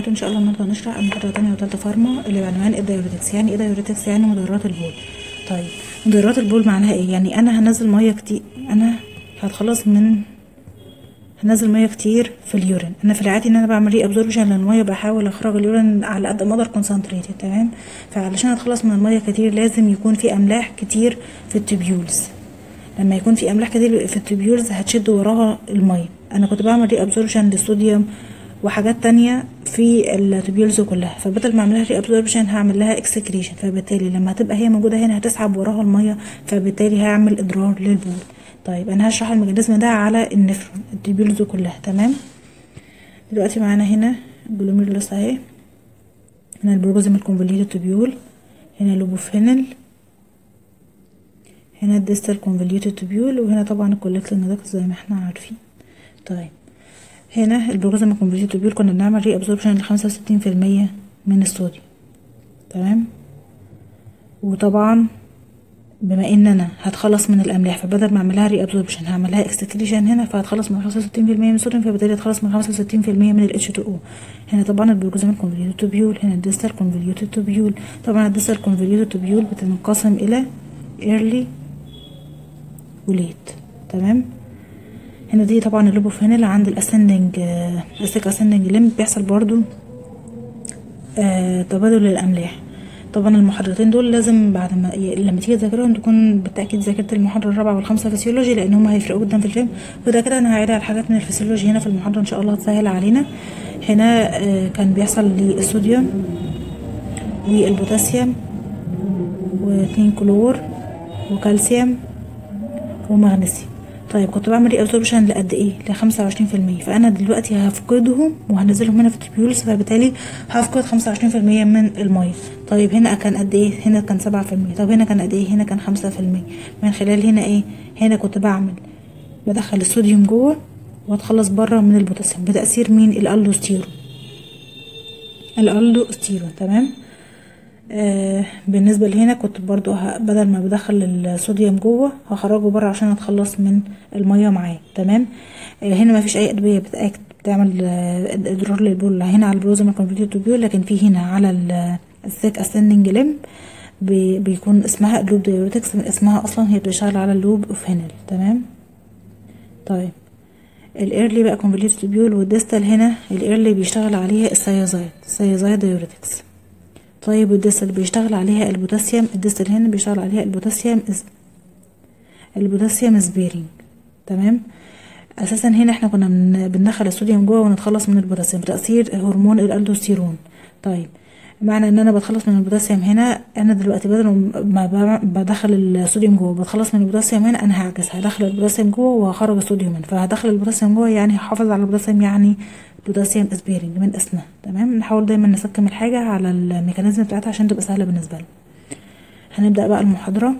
وبركاته ان شاء الله النهارده هنشرح المحاضره تانية وتالتة فارما اللي بعنوان الدايوريتكس يعني ايه دايوريتكس يعني مضرات البول طيب مضرات البول معناها ايه يعني انا هنزل ميه كتير انا هتخلص من هنزل ميه كتير في اليورين انا في العادي ان انا بعمل ري ابزوربشن للميه بحاول اخرج اليورين على قد ما اقدر كونسنتريتد تمام فعلشان اتخلص من الميه كتير لازم يكون في املاح كتير في التبيولز لما يكون في املاح كتير في التبيولز هتشد وراها الميه انا كنت بعمل ري ابزوربشن للصوديوم وحاجات تانية في التبيولز كلها فبدل ما اعملها ري ابزوربشن هعمل لها اكسكريشن فبالتالي لما هتبقى هي موجوده هنا هتسحب وراها الميه فبالتالي هعمل اضرار للبول طيب انا هشرح الميكانيزم ده على النفرون التبيولز كلها تمام دلوقتي معانا هنا الجلوميرولس اهي هنا البروجوزم الكونفوليوتد تبيول هنا لوبوفينل هنا الديستال كونفوليوتد تبيول وهنا طبعا الكولكتيف نودكس زي ما احنا عارفين طيب هنا البروجوزم الكونفوليوتد تبيول كنا بنعمل ري ابزوربشن لخمسة وستين في المية من الصوديوم تمام وطبعا بما ان انا هتخلص من الاملاح فبدل ما اعملها ري ابزوربشن هعملها اكستكريشن هنا فهتخلص من 65% من الصوديوم فبالتالي هتخلص من 65% من الاتش 2 او هنا طبعا البروجوزم الكونفوليوتد توبيول هنا الديستال كونفوليوتد توبيول طبعا الديستال كونفوليوتد توبيول بتنقسم الى ايرلي وليت تمام هنا دي طبعا اللوبوفينيل عند الاسندنج اسيك اسندنج ليمب بيحصل برضو آه تبادل الاملاح طبعا المحاضرتين دول لازم بعد ما لما تيجي تذاكرهم تكون بالتاكيد ذاكرت المحاضره الرابعه والخامسه فسيولوجي لان هم هيفرقوا جدا في الفهم وده كده انا هعيد على حاجات من الفسيولوجي هنا في المحاضره ان شاء الله هتسهل علينا هنا آه كان بيحصل للصوديوم والبوتاسيوم واتنين كلور وكالسيوم ومغنيسيوم طيب كنت بعمل ري ابزوربشن لقد ايه لخمسة وعشرين في المية فانا دلوقتي هفقدهم وهنزلهم هنا في التبيولز فبالتالي هفقد خمسة وعشرين في المية من المية طيب هنا كان قد ايه هنا كان سبعة في المية طب هنا كان قد ايه هنا كان خمسة في المية من خلال هنا ايه هنا كنت بعمل بدخل الصوديوم جوه واتخلص بره من البوتاسيوم بتأثير مين الالدوستيرون الالدوستيرون تمام آه بالنسبة لهنا كنت برضو بدل ما بدخل الصوديوم جوه هخرجه بره عشان اتخلص من المية معاه تمام آه هنا ما فيش اي ادوية بتأكد بتعمل آه اضرار للبول هنا على البروزم الكونفيتيف توبيول لكن في هنا على السيك اسندنج ليمب بي بيكون اسمها اللوب دايوريتكس اسمها اصلا هي بتشتغل على اللوب اوف هينل تمام طيب الايرلي بقى كونفيتيف توبيول والديستال هنا الايرلي بيشتغل عليها السيازايد السيازايد دايوريتكس طيب والديستال بيشتغل عليها البوتاسيوم الديستال هنا بيشتغل عليها البوتاسيوم إز... البوتاسيوم سبيرينج تمام اساسا هنا احنا كنا بندخل الصوديوم جوه ونتخلص من البوتاسيوم بتاثير هرمون الالدوستيرون طيب معنى ان انا بتخلص من البوتاسيوم هنا انا دلوقتي بدل ما بدخل الصوديوم جوه بتخلص من البوتاسيوم هنا انا هعكس هدخل البوتاسيوم جوه وهخرج الصوديوم هنا فهدخل البوتاسيوم جوه يعني هحافظ على البوتاسيوم يعني بوتاسيوم اسبيرنج من اسمها تمام نحاول دايما نسكم الحاجه على الميكانيزم بتاعتها عشان تبقى سهله بالنسبه لنا هنبدا بقى المحاضره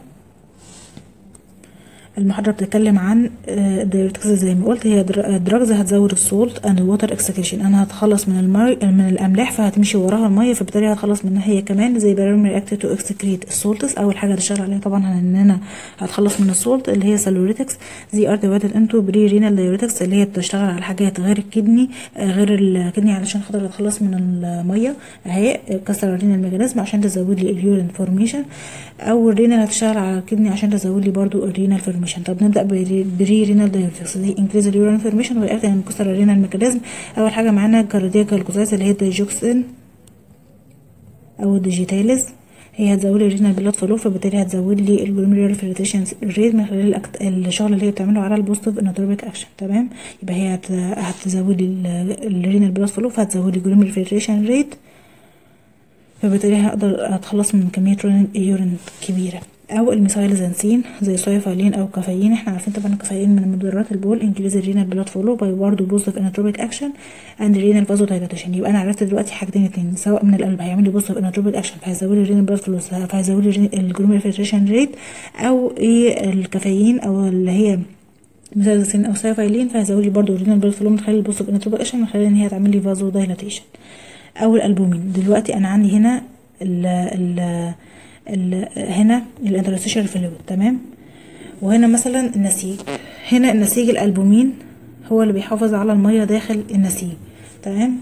المحاضرة بتتكلم عن الدايوريتكس زي ما قلت هي دراجز هتزود السولت اند ووتر اكسكريشن انا هتخلص من المي من الاملاح فهتمشي وراها الميه فبالتالي هتخلص منها هي كمان زي بيرمي رياكت تو اكسكريت السولتس اول حاجه هتشتغل عليها طبعا ان انا هتخلص من السولت اللي هي سالوريتكس دي ار ديفايدد انتو بري رينال دايوريتكس اللي هي بتشتغل على حاجات غير الكدني غير الكدني علشان خاطر اتخلص من الميه اهي كسر الرينال ميكانيزم عشان تزود لي اليورين فورميشن او الرينال هتشتغل على الكدني عشان تزود لي برضو الرينال فورميشن طب نبدا بري رينال دايوريتكس دي انكريز اليورين فورميشن ورياكت ان كسر الرينال ميكانيزم اول حاجه معانا كاردياك جلوكوزايز اللي هي الدايجوكسين او الديجيتاليز هي هتزود لي الرينال بلاد فلو فبالتالي هتزود لي الجلوميرولار فلتريشن ريت من خلال الشغل اللي هي بتعمله على البوزيتيف انوتروبيك اكشن تمام يبقى هي هتزود لي الرينال بلاد فلو فهتزود لي الجلوميرولار فلتريشن ريت فبالتالي هقدر اتخلص من كميه يورين كبيره او الميثايلزانسين زي سويفالين او كافيين احنا عارفين طبعا الكافيين من مضرات البول انكريز الرينال بلاد فلو باي برضه بوزيتيف اناتروبيك اكشن اند رينال فازو دايلاتيشن يبقى انا عرفت دلوقتي حاجتين اتنين سواء من القلب هيعمل لي بوزيتيف اناتروبيك اكشن فهيزود لي الرينال بلاد فلو فهيزود لي الجلوميرال فلتريشن ريت او ايه الكافيين او اللي هي ميثايلزانسين او سويفالين فهيزود لي برضه الرينال بلاد فلو من خلال البوزيتيف اناتروبيك اكشن من خلال ان هي هتعمل لي فازو دايلاتيشن او الالبومين دلوقتي انا عندي هنا ال ال ال هنا الانترستيشال فلويد تمام وهنا مثلا النسيج هنا النسيج الالبومين هو اللي بيحافظ على الميه داخل النسيج تمام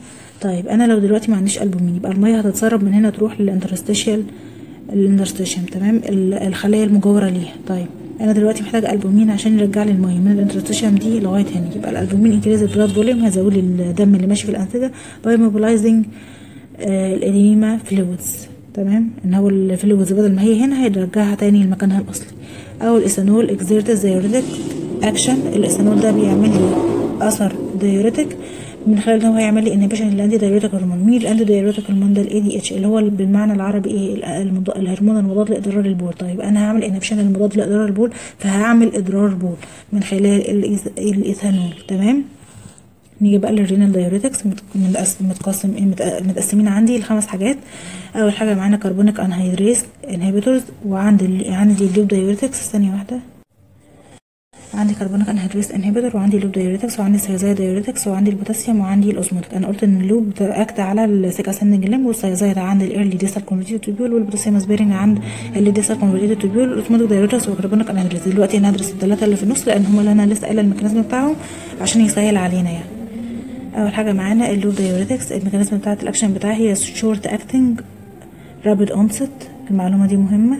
طيب انا لو دلوقتي ما عنديش البومين يبقى الميه هتتسرب من هنا تروح للانترستيشيال الانترستيشن تمام الخلايا المجاوره ليها طيب انا دلوقتي محتاج البومين عشان يرجع لي الميه من الانترستيشن دي لغايه هنا يبقى الالبومين انكريز البلاد فوليوم هيزود لي الدم اللي ماشي في الانسجه باي موبلايزنج الاديما فلويدز تمام ان هو الفلويدز بدل ما هي هنا هيرجعها تاني لمكانها الاصلي او الايثانول اكزيرت دايوريتك اكشن الايثانول ده بيعمل لي اثر دايوريتك من خلال ان هو هيعمل لي انهبيشن للانتي دايوريتك هرمون مين الانتي دايوريتك هرمون ده الاي دي اتش اللي هو بالمعنى العربي ايه المض... الهرمون المضاد لاضرار البول طيب انا هعمل انهبيشن للمضاد لاضرار البول فهعمل اضرار بول من خلال الإيث... الايثانول تمام نيجي بقى للرينال دايوريتكس متقسم متقسمين عندي لخمس حاجات اول حاجه معانا كربونيك انهيدريز انهبيتورز وعندي عندي اللوب دايوريتكس ثانيه واحده عندي كربونيك انهيدريز انهبيتور وعندي لوب دايوريتكس وعندي سيازايد دايوريتكس وعندي البوتاسيوم وعندي الاوزموتيك انا قلت ان اللوب اكت على السيكا سندنج ليمب والسيازايد عند الايرلي ديستال كونفرتيد توبيول والبوتاسيوم سبيرنج عند اللي ديستال كونفرتيد توبيول والاوزموتيك دايوريتكس وكربونيك انهيدريز دلوقتي انا هدرس الثلاثه اللي في النص لان هم اللي انا لسه قايله الميكانيزم بتاعهم عشان يسهل علينا يعني اول حاجه معانا اللوب دايوريتكس الميكانيزم بتاعت الاكشن بتاعها هي شورت اكتنج رابيد اونست المعلومه دي مهمه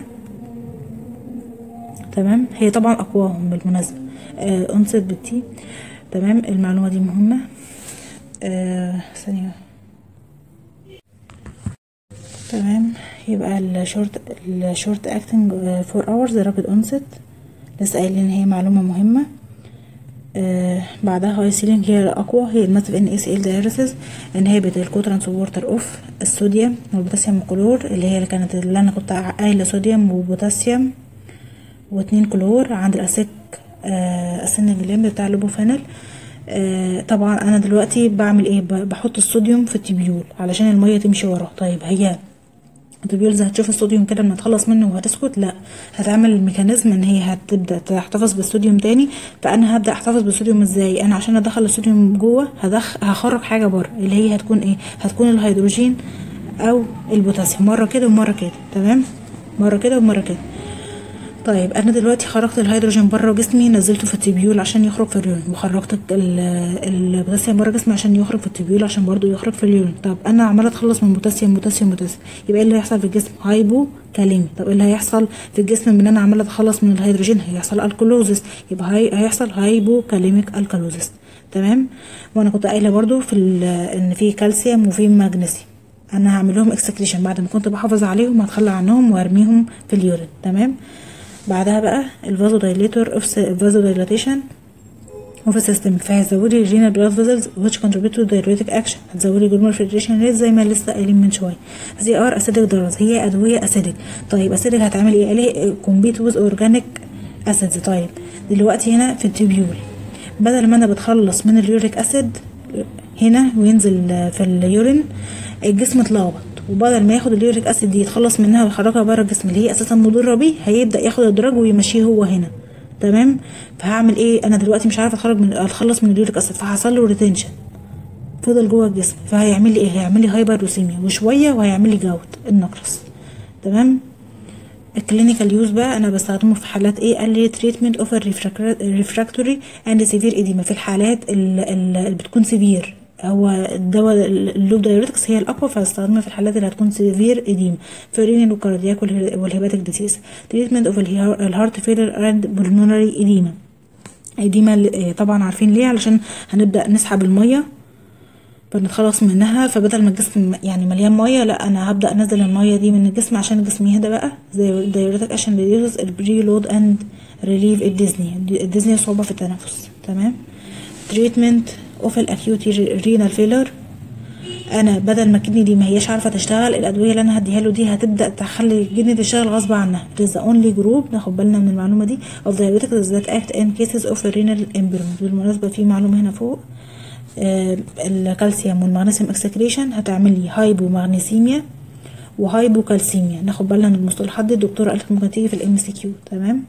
تمام هي طبعا اقواهم بالمناسبه آه انست بالتي تمام المعلومه دي مهمه آه ثانيه تمام يبقى الشورت الشورت اكتنج فور اورز رابيد اونست لسه قايلين هي معلومه مهمه آه بعدها هاي سيلينج هي الأقوى هي الماتف ان اس ال دايرسز انهبت الكوترانسبورتر اوف الصوديوم والبوتاسيوم والكلور اللي هي اللي كانت اللي انا كنت قايله صوديوم وبوتاسيوم واتنين كلور عند الاسيك آه اسن الليمب بتاع اللوبوفينل آه طبعا انا دلوقتي بعمل ايه بحط الصوديوم في التبيول علشان الميه تمشي وراه طيب هي التبيولز هتشوف الصوديوم كده لما تخلص منه وهتسكت لا هتعمل الميكانيزم ان هي هتبدا تحتفظ بالصوديوم تاني فانا هبدا احتفظ بالصوديوم ازاي انا عشان ادخل الصوديوم جوه هدخ هخرج حاجه بره اللي هي هتكون ايه هتكون الهيدروجين او البوتاسيوم مره كده ومره كده تمام مره كده ومره كده طيب انا دلوقتي خرجت الهيدروجين بره جسمي نزلته في التبيول عشان يخرج في اليورين وخرجت البوتاسيوم بره جسمي عشان يخرج في التبيول عشان برضو يخرج في اليورين طب انا عماله اتخلص من بوتاسيوم بوتاسيوم بوتاسيوم يبقى ايه اللي هيحصل في الجسم هايبو كاليمي طب ايه اللي هيحصل في الجسم من انا عماله اتخلص من الهيدروجين هيحصل الكلوزس يبقى هي هيحصل هايبو كاليميك الكالوزس تمام وانا كنت قايله برضو في ان في كالسيوم وفي مغنيسيوم انا هعمل لهم اكسكريشن بعد ما كنت بحافظ عليهم هتخلى عنهم وارميهم في اليورين تمام بعدها بقى الفازو دايليتور اوف فازو دايلاتيشن اوف سيستم فهيزود لي الرينال بلاد فيزلز which contribute to diuretic action هتزود لي جلومير فلتريشن ريت زي ما لسه قايلين من شويه زي ار اسيدك دراز هي ادويه اسيدك طيب اسيدك هتعمل ايه قال كومبيت ويز اورجانيك اسيدز طيب دلوقتي هنا في التبيول بدل ما انا بتخلص من اليوريك اسيد هنا وينزل في اليورين الجسم اتلخبط وبدل ما ياخد اليوريك اسيد دي يتخلص منها ويخرجها بره الجسم اللي هي اساسا مضره بيه هيبدا ياخد الدراج ويمشيه هو هنا تمام فهعمل ايه انا دلوقتي مش عارفه اتخرج من اتخلص من اليوريك اسيد فحصل له ريتنشن فضل جوه الجسم فهيعمل لي ايه هيعمل لي هايبروسيميا وشويه وهيعمل لي جوت النقرس تمام الكلينيكال يوز بقى انا بستخدمه في حالات ايه قال لي تريتمنت اوف ريفراكتوري اند سيفير اديما في الحالات اللي بتكون سيفير هو الدواء اللوب دايوريتكس هي الاقوى فهستخدمها في الحالات اللي هتكون سيفير اديم في الرينال والكاردياك والهيباتيك ديسيز تريتمنت اوف الهارت فيلر اند بولمونري اديما اديما طبعا عارفين ليه علشان هنبدا نسحب الميه فنتخلص منها فبدل ما الجسم يعني مليان ميه لا انا هبدا انزل الميه دي من الجسم عشان الجسم يهدى بقى زي الدايوريتك عشان ريديوس البري لود اند ريليف الديزني الديزني صعوبه في التنفس تمام تريتمنت اوف الاكيوت رينال فيلر انا بدل ما الكدني دي ما هياش عارفه تشتغل الادويه اللي انا هديها له دي هتبدا تخلي الكدني تشتغل غصب عنها it is the only group ناخد بالنا من المعلومه دي of diabetics that act in cases of renal impairment بالمناسبه في معلومه هنا فوق آه الكالسيوم والمغنيسيوم اكسكريشن هتعمل لي هايبو مغنيسيميا وهايبو كالسيميا ناخد بالنا من المصطلحات دي الدكتوره قالت ممكن تيجي في الام سي كيو تمام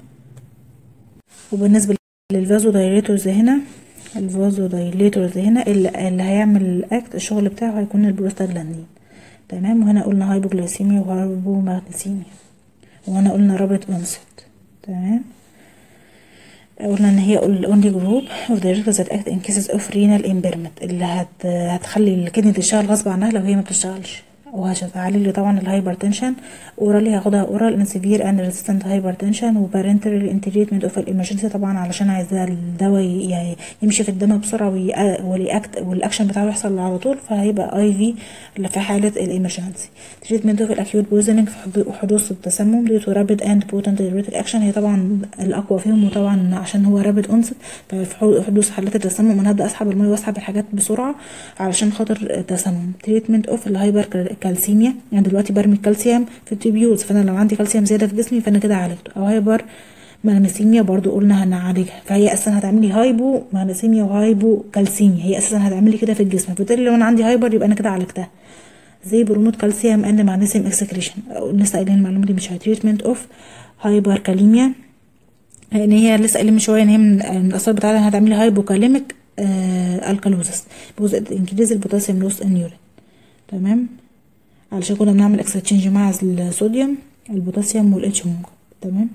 وبالنسبه للفازو دايريتورز هنا الفازو دايليتورز هنا اللي, اللي هيعمل الاكت الشغل بتاعه هيكون البروستاجلاندين تمام وهنا قلنا هايبوغليسيميا وهايبوماغنيسيميا وهنا قلنا رابط انست تمام قلنا ان هي الاونلي جروب اوف diuretics that act in cases of renal impairment اللي هت هتخلي الكدني تشتغل غصب عنها لو هي ما بتشتغلش وهتعلي لي طبعا الهايبر تنشن اورالي هاخدها اورال ان سيفير اند ريزيستنت هايبر تنشن وبارنتال انتريتمنت اوف الامرجنسي طبعا علشان عايزاه الدواء ي- يمشي في الدم بسرعه وي- والأكت والاكشن بتاعه يحصل على طول فهيبقى اي في في حاله الامرجنسي تريتمنت اوف الاكيوت بويزنينج في حدوث التسمم دي تو رابيد اند بوتنت دايوريتك اكشن هي طبعا الاقوى فيهم وطبعا عشان هو رابيد اونست ففي حدوث حالات التسمم انا هبدا اسحب الميه واسحب الحاجات بسرعه علشان خاطر التسمم تريتمنت اوف الهايبر كالسيميا يعني دلوقتي برمي الكالسيوم في التيبيوز فانا لو عندي كالسيوم زياده في جسمي فانا كده عالجته او هايبر مغنيسيميا برضو قلنا هنعالجها فهي اساسا هتعملي هايبو مغنيسيميا وهايبو كالسيميا هي اساسا هتعملي كده في الجسم فبالتالي لو انا عندي هايبر يبقى انا كده عالجتها زي بروموت كالسيوم اند مغنيسيوم اكسكريشن لسه قايلين المعلومه دي مش تريتمنت اوف هايبر كاليميا لان هي لسه قايلين من شويه ان هي من من الاثار بتاعتها هتعملي هايبوكاليميك آه الكالوزس بوز انكريز البوتاسيوم لوس ان يورين تمام علشان كنا بنعمل اكستشينج مع الصوديوم البوتاسيوم والاتش ممكن تمام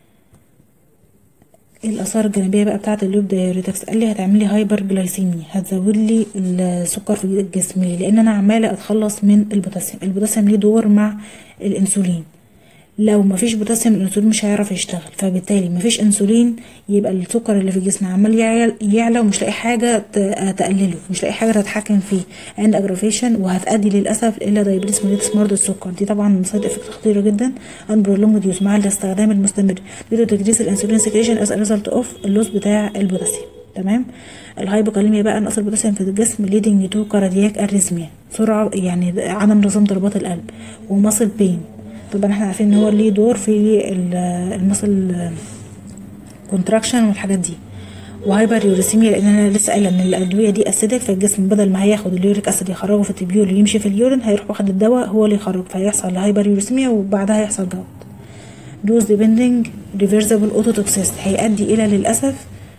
ايه الاثار الجانبيه بقى بتاعه اللوب دايوريتكس قال لي هتعملي هايبر جلايسيميا هتزود لي السكر في الجسم ليه لان انا عماله اتخلص من البوتاسيوم البوتاسيوم ليه دور مع الانسولين لو مفيش بوتاسيوم الانسولين مش هيعرف يشتغل فبالتالي مفيش انسولين يبقى السكر اللي في الجسم عمال يعل- يعلى ومش لاقي حاجه ت- تقلله مش لاقي حاجه تتحكم فيه عند اجرافيشن وهتؤدي للاسف الى دايابيتس ميليتس مرضى السكر دي طبعا سايد افكت خطيره جدا ان برولونج يوز مع الاستخدام المستمر دي تكريس الانسولين سكريشن از ريزلت اوف اللوس بتاع البوتاسيوم تمام الهايبوكاليميا بقى نقص البوتاسيوم في الجسم ليدنج تو كاردياك اريزميا سرعه يعني عدم نظام ضربات القلب ومصل بين طبعا احنا عارفين ان هو ليه دور في ال- المصل كونتراكشن والحاجات دي وهايبر يوريسيميا لان انا لسه قايله ان الادويه دي اسيدك فالجسم بدل ما هياخد اليوريك اسيد يخرجه في التبيول اللي يمشي في اليورين هيروح واخد الدواء هو اللي يخرج فيحصل هايبر يوريسيميا وبعدها يحصل جلط دوز ديبندنج ريفرسبل اوتوتوكسيست هيؤدي الى للاسف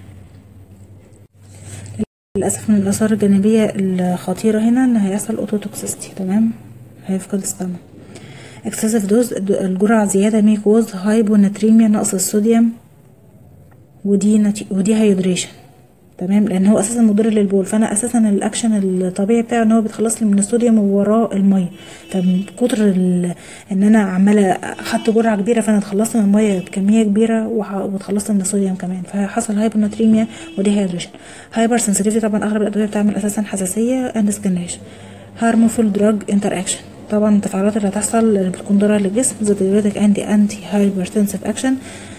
للاسف من الاثار الجانبيه الخطيره هنا ان هيحصل اوتوتوكسيستي تمام هيفقد السمع اكسسيف دوز الجرعه زياده مي كوز هايبوناتريميا نقص الصوديوم ودي نتي... ودي هيدريشن تمام لان هو اساسا مضر للبول فانا اساسا الاكشن الطبيعي بتاعه ان هو بيتخلص لي من الصوديوم ووراه الميه فمن كتر ال... ان انا عماله خدت جرعه كبيره فانا اتخلصت من الميه بكميه كبيره وح... واتخلصت من الصوديوم كمان فحصل هايبوناتريميا ودي هيدريشن هايبر سنسيتيفيتي طبعا اغلب الادويه بتعمل اساسا حساسيه اند سكنيشن هارمفول دراج انتر اكشن طبعا التفاعلات اللي هتحصل اللي بتكون ضاره للجسم زي دايوريتك انتي انتي هايبرتنسيف اكشن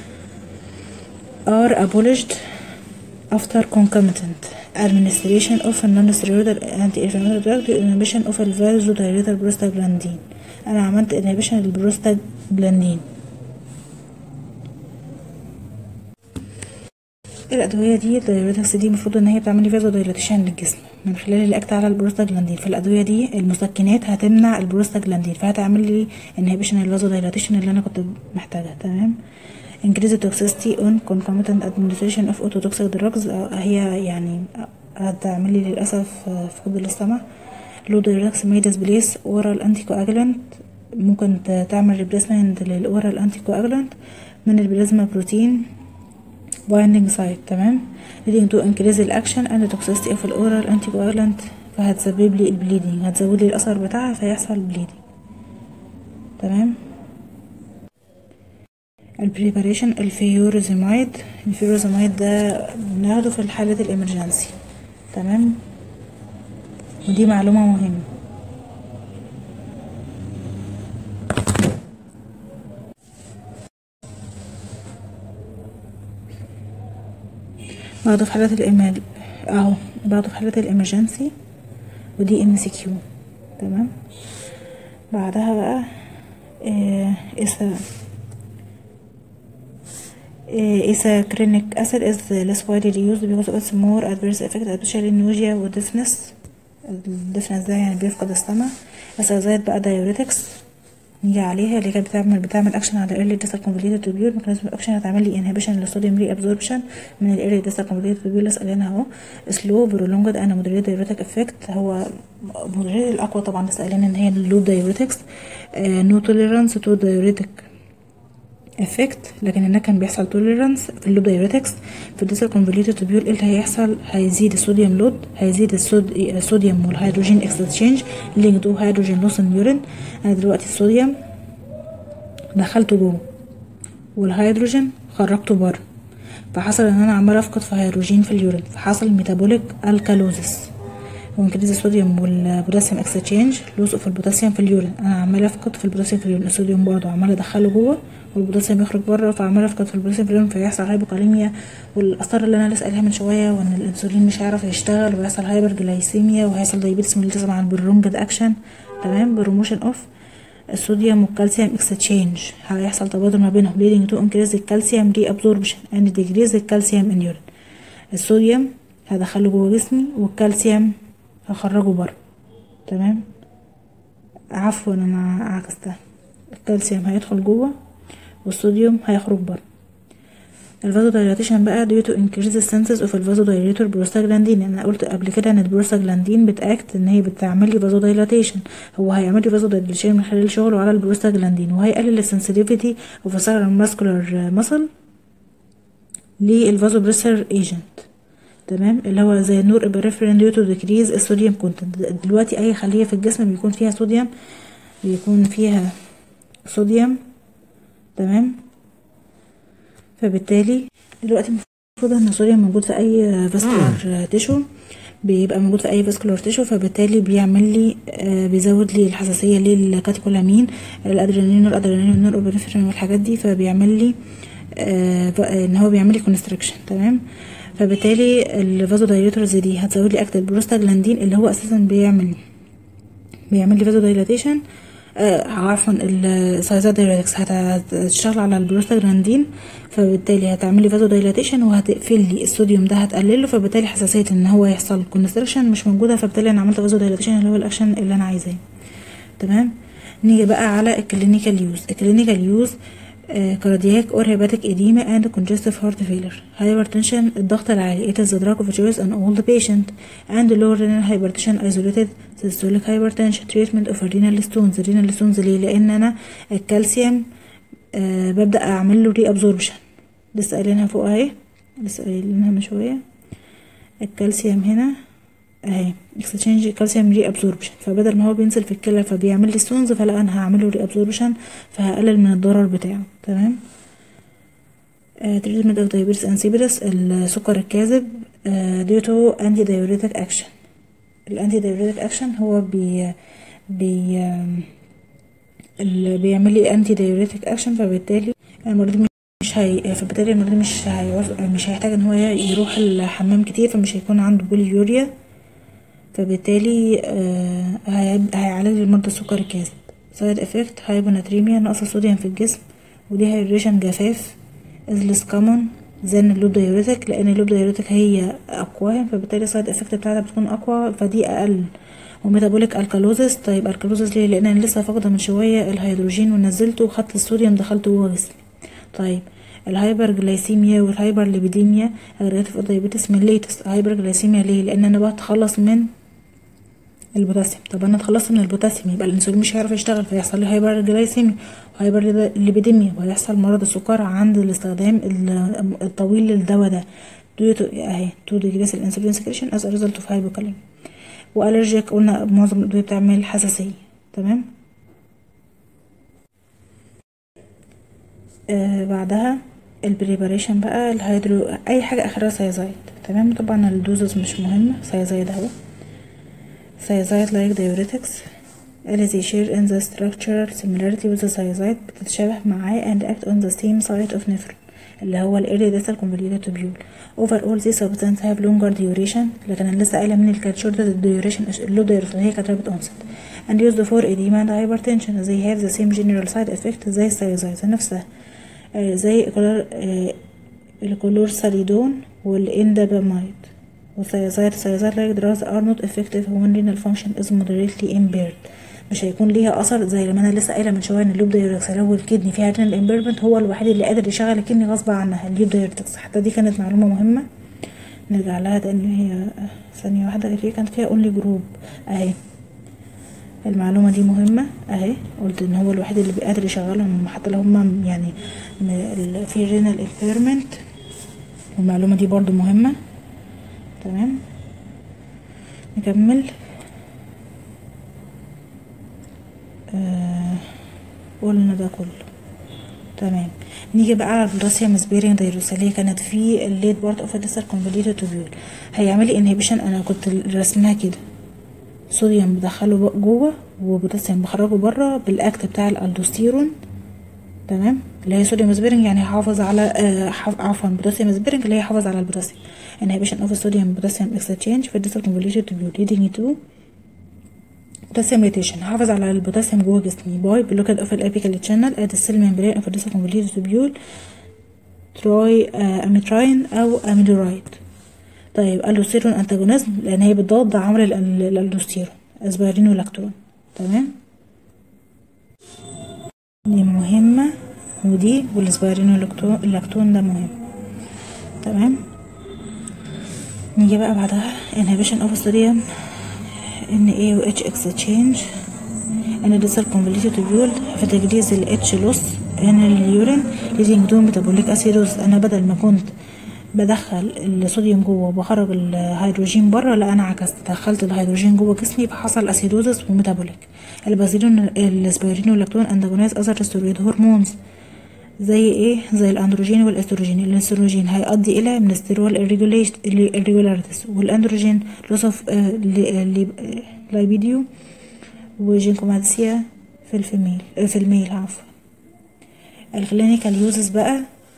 are abolished after concomitant administration of a non-steroidal anti-inflammatory drug to inhibition of the vasodilator prostaglandin انا عملت inhibition للبروستاجلاندين الادويه دي الدايوريتكس دي المفروض ان هي بتعمل لي فازودايلاتيشن للجسم من خلال الاكت على البروستاجلاندين فالادويه دي المسكنات هتمنع البروستاجلاندين فهتعمل لي انهبيشن الفازودايلاتيشن اللي انا كنت محتاجها تمام increase toxicity on concomitant administration of ototoxic drugs هي يعني هتعمل لي للأسف فقد للسمع low diuretics may displace oral anticoagulant ممكن تعمل replacement للأورال anticoagulant من البلازما بروتين binding site تمام leading to increase الأكشن and toxicity of الأورال anticoagulant فهتسبب لي البليدنج هتزود لي الأثر بتاعها فيحصل بليدنج تمام البريباريشن الفيورزمايد الفيورزمايد ده بناخده في الحالة الامرجنسي تمام ودي معلومة مهمة باخده في حالات الامال اهو باخده في حالات الامرجنسي ودي ام سي كيو تمام بعدها بقى إيه إسا isacrinic acid is less widely used because of its more adverse effect especially nausea و deafness الديفنس ده يعني بيفقد السمع بس زائد بقى diuretics نيجي عليها اللي كانت بتعمل بتعمل اكشن على الايرلي ديستال كونفوليوتد تubule ميكانيزم الاكشن هتعمل لي انهبيشن للصوديوم ري ابزوربشن من الايرلي ديستال كونفوليوتد تubule لسه قايلينها اهو سلو برولونجد انا مودريت دايوريتك افكت هو مودريت الاقوى طبعا لسه قايلين ان هي اللو دايوريتكس نو توليرانس تو دايوريتك افكت لكن هناك كان بيحصل توليرانس في اللود دايوريتكس في الديسل كونفوليوتد تبيول ايه اللي هيحصل هيزيد الصوديوم لود هيزيد الصود- الصوديوم والهيدروجين اكستشينج لينك تو هيدروجين لوس ان يورين انا دلوقتي الصوديوم دخلته جوه والهيدروجين خرجته بره فحصل ان انا عمال افقد في هيدروجين في اليورين فحصل ميتابوليك الكالوزس وانكريز الصوديوم والبوتاسيوم اكستشينج لوس اوف البوتاسيوم في اليورين انا عمال افقد في البوتاسيوم في اليورين الصوديوم برضه عمال ادخله جوه والبوتاسيوم يخرج بره فعمال افقد في البوتاسيوم في اليورين فيحصل هايبوكاليميا والاثار اللي انا لسه قايلها من شويه وان الانسولين مش هيعرف يشتغل ويحصل هايبر جلايسيميا وهيحصل دايبيتس ميليتس مع البرونجد اكشن تمام بروموشن اوف الصوديوم والكالسيوم اكستشينج هيحصل تبادل ما بينهم leading to increase الكالسيوم reabsorption and decrease الكالسيوم in urine الصوديوم هدخله جوه جسمي والكالسيوم هخرجه بره تمام عفوا انا عكستها الكالسيوم هيدخل جوه والصوديوم هيخرج بره الفازو دايلاتيشن بقى due to increase the senses of الفازو دايليتور بروستاجلاندين انا قلت قبل كده ان البروستاجلاندين بتاكت ان هي بتعمل لي فازو دايلاتيشن هو هيعمل لي فازو دايلاتيشن من خلال شغله على البروستاجلاندين وهيقلل السنسيتيفيتي اوف السيرم ماسكولار ماسل للفازو بريسر ايجنت تمام اللي هو زي النور ابريفرين ديو تو ديكريز الصوديوم كونتنت دلوقتي اي خليه في الجسم بيكون فيها صوديوم بيكون فيها صوديوم تمام فبالتالي دلوقتي المفروض ان الصوديوم موجود في اي فاسكولار تيشو بيبقى موجود في اي فاسكولار تيشو فبالتالي بيعمل لي آه بيزود لي الحساسيه للكاتيكولامين الادرينالين والادرينالين والنور ابريفرين والحاجات دي فبيعمل لي آه ان هو بيعمل لي كونستراكشن تمام فبالتالي الفازو دايليتورز دي هتزود لي اكت البروستاجلاندين اللي هو اساسا بيعمل بيعمل لي فازو دايلاتيشن آه عفوا السايزات دايركتس هتشتغل على البروستاجلاندين فبالتالي هتعمل لي فازو دايلاتيشن وهتقفل لي الصوديوم ده هتقلله فبالتالي حساسيه ان هو يحصل كونستركشن مش موجوده فبالتالي انا عملت فازو دايلاتيشن اللي هو الاكشن اللي انا عايزاه تمام نيجي بقى على الكلينيكال يوز الكلينيكال يوز كاردياك اور هيباتيك اديما اند congestive heart failure hypertension الضغط العالي it is the drug of choice in all the patient and low renal hypertension isolated systolic hypertension treatment of renal stones renal stones ليه لان انا الكالسيوم آه ببدا اعمل له ري ابزوربشن لسه قايلينها فوق اهي لسه قايلينها من شويه الكالسيوم هنا اهي اكستشينج كالسيوم ري ابزوربشن فبدل ما هو بينزل في الكلى فبيعمل لي ستونز فلا انا هعمله ري ابزوربشن فهقلل من الضرر بتاعه تمام تريتمنت اوف دايابيتس انسيبيلس السكر الكاذب ديو تو انتي دايوريتك اكشن الانتي دايوريتك اكشن هو بي بي اللي بيعمل لي انتي دايوريتك اكشن فبالتالي المريض مش هي فبالتالي المريض مش هيعوز مش هيحتاج ان هو يروح الحمام كتير فمش هيكون عنده بوليوريا فبالتالي آه هيعالج المرضى السكر الكاذب سايد افكت هايبوناتريميا نقص الصوديوم في الجسم ودي هيدريشن جفاف ازلس كومون زن اللوب دايوريتك لان اللوب دايوريتك هي اقوى فبالتالي السايد افكت بتاعتها بتكون اقوى فدي اقل وميتابوليك الكالوزس طيب الكالوزس ليه لان انا لسه فاقده من شويه الهيدروجين ونزلته وخدت الصوديوم دخلته جوه جسمي طيب الهايبر جلايسيميا والهايبر ليبيديميا اجريتيف دايابيتس ميليتس هايبر جلايسيميا ليه لان انا بتخلص من البوتاسيوم طب انا اتخلصت من البوتاسيوم يبقى الانسولين مش هيعرف يشتغل فيحصل لي هايبر جلايسيميا وهايبر ليبيديميا وهيحصل مرض السكر عند الاستخدام الطويل للدواء ده اهي تو ديجريس الانسولين سكريشن از ريزلت اوف هايبوكاليميا والرجيك قلنا معظم الادويه بتعمل حساسيه تمام آه بعدها البريباريشن بقى الهيدرو اي حاجه اخرها سايزايد تمام طبعا الدوزز مش مهمه سايزايد اهو thiazide like diuretics as they share in the structural similarity with the thiazide بتتشابه معاه and act on the same site of nephron اللي هو ال iridatal convoluted tubule overall these substances have longer duration لكن انا لسه قايله من اللي shorter duration اللو duration هي كانت rapid onset and used for edema and hypertension they have the same general side effect زي الثيازايد نفسها آه زي الكلورساليدون والاندابامايد والثيازايد الثيازايد like drugs are not effective when renal function is moderately impaired مش هيكون ليها اثر زي لما انا لسه قايله من شويه ان اللوب دايوركس لو الكدني فيها رينال امبيرمنت هو الوحيد اللي قادر يشغل الكدني غصب عنها اللوب دايوركس حتى دي كانت معلومه مهمه نرجع لها تاني هي ثانيه واحده اللي كانت فيها اونلي جروب اهي المعلومة دي مهمة اهي قلت ان هو الوحيد اللي قادر يشغلهم حتى لو هم يعني م- ال- في رينال impairment والمعلومة دي برضو مهمة تمام نكمل آه قلنا ده كله تمام نيجي بقى على البوتاسيوم سبيرنج دايروس اللي هي كانت في الليد بارت اوف الليستر كومبليتد توبيول هيعمل لي انهبيشن انا كنت رسمها كده صوديوم بدخله بق- جوه وبوتاسيوم بخرجه بره بالاكت بتاع الالدوستيرون تمام اللي هي صوديوم سبيرنج يعني هيحافظ على آه حف- عفوا بوتاسيوم سبيرنج اللي هي حافظ على البوتاسيوم inhibition of sodium potassium exchange في الديستال convoluted tubule leading to بوتاسيوم ريتيشن حافظ على البوتاسيوم جوه جسمي باي بلوكاد اوف الابيكال تشانل ات السيل ممبرين اوف الديستال convoluted tubule تروي اميتراين او اميلورايد طيب الوستيرون انتاجونيزم لان هي بتضاد عمل ال- ال- الالدوستيرون اسبرين ولاكتون تمام دي مهمة ودي والاسبرين واللاكتون اللاكتون ده مهم تمام نيجي بقى بعدها inhibition of sodium NA و H exchange ان الديسل convoluted tubule في تجليز ال H loss ان اليورين leading to metabolic acidosis انا بدل ما كنت بدخل الصوديوم جوه وبخرج الهيدروجين بره لا انا عكست دخلت الهيدروجين جوه جسمي فحصل اسيدوزس وميتابوليك البازيلين الاسبرين واللاكتون اندجونيز اذر ستيرويد هرمونز زي ايه زي الاندروجين والاستروجين الاستروجين هيؤدي الى منسترول irregularities والاندروجين لوس اوف لايبيديو وجينكوماتسيا في الفيميل آه، في الميل عفوا الكلينيكال يوزز بقى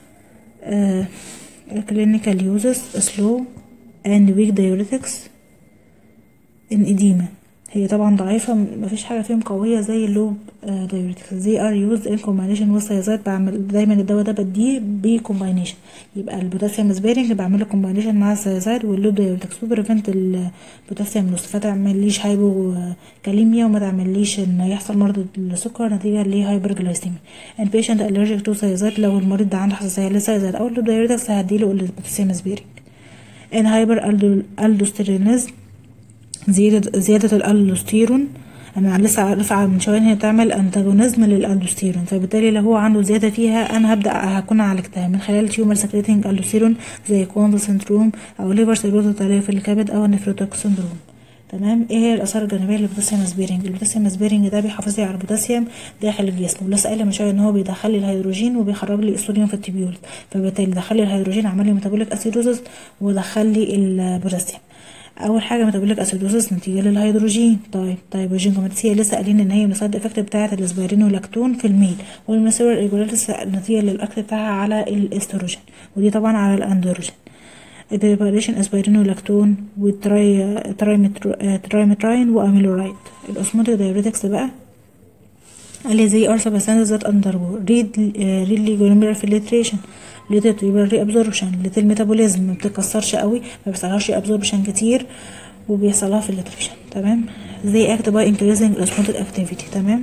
الكلينيكال يوزز سلو اند ويك دايوريتكس ان اديما هي طبعا ضعيفة مفيش حاجة فيهم قوية زي اللوب دايوريتكس زي ار يوز ان كومباينيشن والسيازات بعمل دايما الدواء ده بديه بكومباينيشن يبقى البوتاسيوم سبيرنج بعمل له كومباينيشن مع السيازات واللوب دايوريتكس تو بريفنت البوتاسيوم لوس فتعمليش هايبو كاليميا وما تعمليش ان يحصل مرض السكر نتيجة لهايبر جلايسيميا ان بيشنت الرجيك تو سيازات لو المريض ده عنده حساسية للسيازات او اللوب دايوريتكس هديله البوتاسيوم سبيرنج ان هايبر الدوستيرينيزم زيادة زيادة الألدوستيرون أنا لسه عارفة من شوية إن هي بتعمل أنتاجونيزم للألدوستيرون فبالتالي لو هو عنده زيادة فيها أنا هبدأ هكون عالجتها من خلال تيومر سكريتنج ألدوستيرون زي كوندل سندروم أو ليفر سيروز في الكبد أو النفروتوك سندروم تمام ايه هي الاثار الجانبيه للبوتاسيوم سبيرنج البوتاسيوم سبيرنج ده بيحافظ لي على البوتاسيوم داخل الجسم ولسه قايله من شويه ان هو بيدخل لي الهيدروجين وبيخرج لي الصوديوم في التبيول فبالتالي دخل لي الهيدروجين عمل لي ميتابوليك اسيدوزس ودخل لي البوتاسيوم اول حاجه ميتابوليك اسيدوزس نتيجه للهيدروجين طيب طيب والجينكوماتسيا لسه قايلين ان هي من السايد افكت بتاعه الاسبرين واللاكتون في الميل والمسيرور ريجولاتس نتيجه للاكت بتاعها على الاستروجين ودي طبعا على الاندروجين البريباريشن اسبرين ولاكتون والتراي ترايمتراين واميلورايد الاسموتيك دايوريتكس بقى اللي زي ار سبستانس ذات اندرجو ريد ريدلي جلوميرال فيلتريشن ليتت يبقى ري ابزوربشن ليت الميتابوليزم ما بتتكسرش قوي ما بيحصلهاش ابزوربشن كتير وبيحصلها فيلتريشن تمام زي اكت باي انكريزنج الاسموتيك اكتيفيتي تمام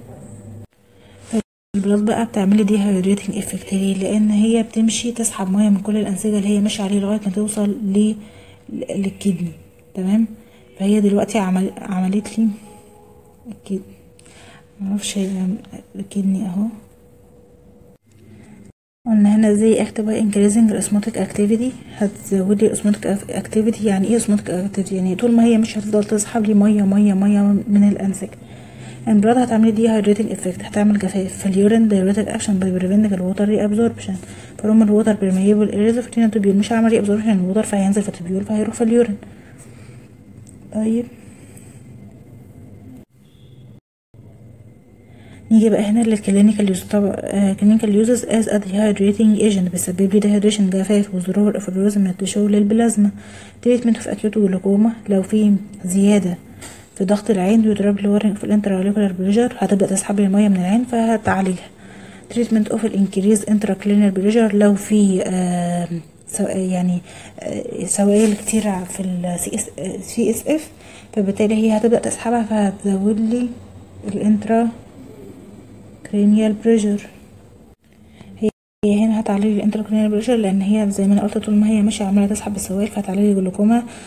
البلاد بقى بتعمل دي هايدريتنج افكت ليه لان هي بتمشي تسحب ميه من كل الانسجه اللي هي ماشيه عليه لغايه ما توصل ل للكدني تمام فهي دلوقتي عمل عملت لي اكيد معرفش هي الكدني اهو قلنا هنا زي اكتب انكريزنج الاسموتيك اكتيفيتي هتزودي الاسموتيك اكتيفيتي يعني ايه اسموتيك اكتيفيتي يعني طول ما هي مش هتفضل تسحب لي ميه ميه ميه من الانسجه البلاد هتعمل دي هايدريتنج افكت هتعمل جفاف في اليورين دايوريتك اكشن باي بريفنتنج الووتر ري ابزوربشن فروم الووتر بيرميبل اريز في التبيول مش هعمل ري ابزوربشن الووتر فهينزل في التبيول فهيروح في اليورين طيب نيجي بقى هنا للكلينيكال يوز طبعا كلينيكال يوزز از ا ديهايدريتنج ايجنت بيسبب لي ديهايدريشن جفاف وظهور افروزم التشو للبلازما تريتمنت في اكيوت جلوكوما لو في زياده في ضغط العين بيضرب لورنج في الانتراليكولار بريجر هتبدا تسحب لي الميه من العين فهتعالجها تريتمنت اوف الانكريز انتراكلينر بريجر لو في آه يعني آه سوائل كتير في السي اس سي اس اف فبالتالي هي هتبدا تسحبها فهتزود لي الانترا كرينيال بريجر هي هنا هتعلي لي الانترا كرينيال بريجر لان هي زي ما انا قلت طول ما هي ماشيه عماله تسحب السوائل فهتعلي لي جلوكوما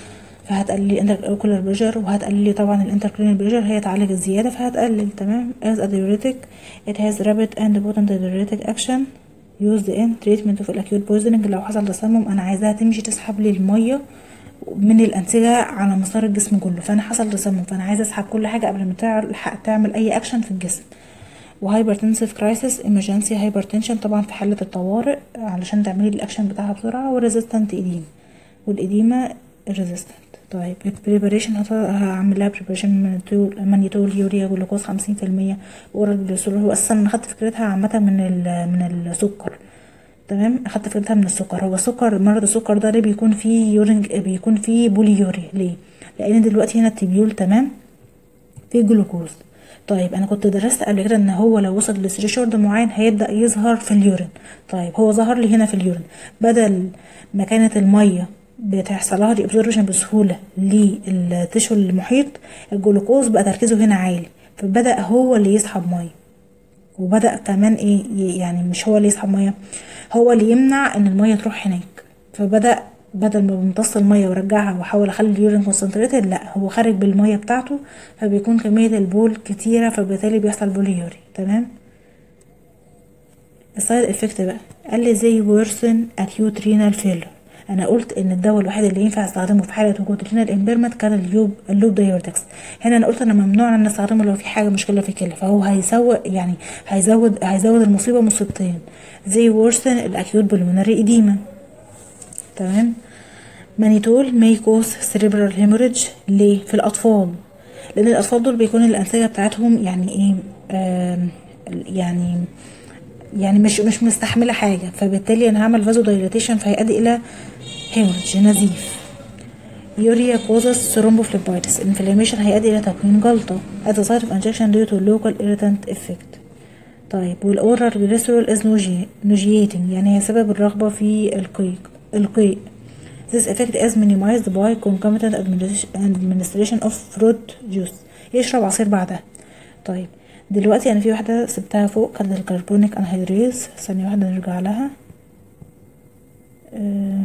فهتقلل الانتراكولار بريشر وهتقلل طبعا الانتركرينال بريشر هي تعالج الزياده فهتقلل تمام as a diuretic it has rapid and potent diuretic action used in treatment of acute poisoning لو حصل تسمم انا عايزاها تمشي تسحب لي الميه من الانسجه على مسار الجسم كله فانا حصل تسمم فانا عايزه اسحب كل حاجه قبل ما تلحق تعمل اي اكشن في الجسم وهايبرتنسيف كرايسيس emergency هايبرتنشن طبعا في حاله الطوارئ علشان تعملي الاكشن بتاعها بسرعه وريزيستنت ايديما والاديمه ريزيستنت طيب البريباريشن هعمل لها بريباريشن مانيتول يوريا جلوكوز خمسين في المية اورال جليسرول هو اساسا انا خدت فكرتها عامه من من السكر تمام اخدت فكرتها من السكر هو السكر مرض السكر ده ليه بيكون فيه يورنج بيكون فيه بولي يوري ليه لان دلوقتي هنا التبيول تمام فيه جلوكوز طيب انا كنت درست قبل كده ان هو لو وصل لثريشولد معين هيبدا يظهر في اليورين طيب هو ظهر لي هنا في اليورين بدل ما كانت الميه بتحصل لها ابزوربشن بسهوله للتشو المحيط الجلوكوز بقى تركيزه هنا عالي فبدا هو اللي يسحب ميه وبدا كمان ايه يعني مش هو اللي يسحب ميه هو اللي يمنع ان الميه تروح هناك فبدا بدل ما بمتص الميه وارجعها واحاول اخلي اليورين كونسنتريتد لا هو خارج بالميه بتاعته فبيكون كميه البول كتيره فبالتالي بيحصل بول يوري تمام السايد افكت بقى قال لي زي ورسن اكيوت رينال فيلر انا قلت ان الدواء الوحيد اللي ينفع استخدمه في حاله وجود رينال امبيرمنت كان اللوب اللوب دايورتكس هنا انا قلت انا ممنوع ان استخدمه لو في حاجه مشكله في الكلى فهو هيسوق يعني هيزود هيزود المصيبه مصيبتين زي ورسن الاكيوت بلمونري ايديما تمام مانيتول ماي كوز سيريبرال هيموريدج ليه في الاطفال لان الاطفال دول بيكون الانسجه بتاعتهم يعني ايه آه يعني يعني مش مش مستحمله حاجه فبالتالي انا هعمل فازو دايلاتيشن فهيؤدي الى هيموريدج نزيف يوريا كوزس ثرومبوفليبايتس انفلاميشن هيؤدي الى تكوين جلطه at the site of injection due to local irritant effect طيب والاورال جليسرول از نوجياتنج يعني هي سبب الرغبه في القيء القيء This effect is minimized by concomitant administration of fruit juice يشرب عصير بعدها طيب دلوقتي انا في واحدة سبتها فوق كانت الكربونيك انهيدريز ثانية واحدة نرجع لها آه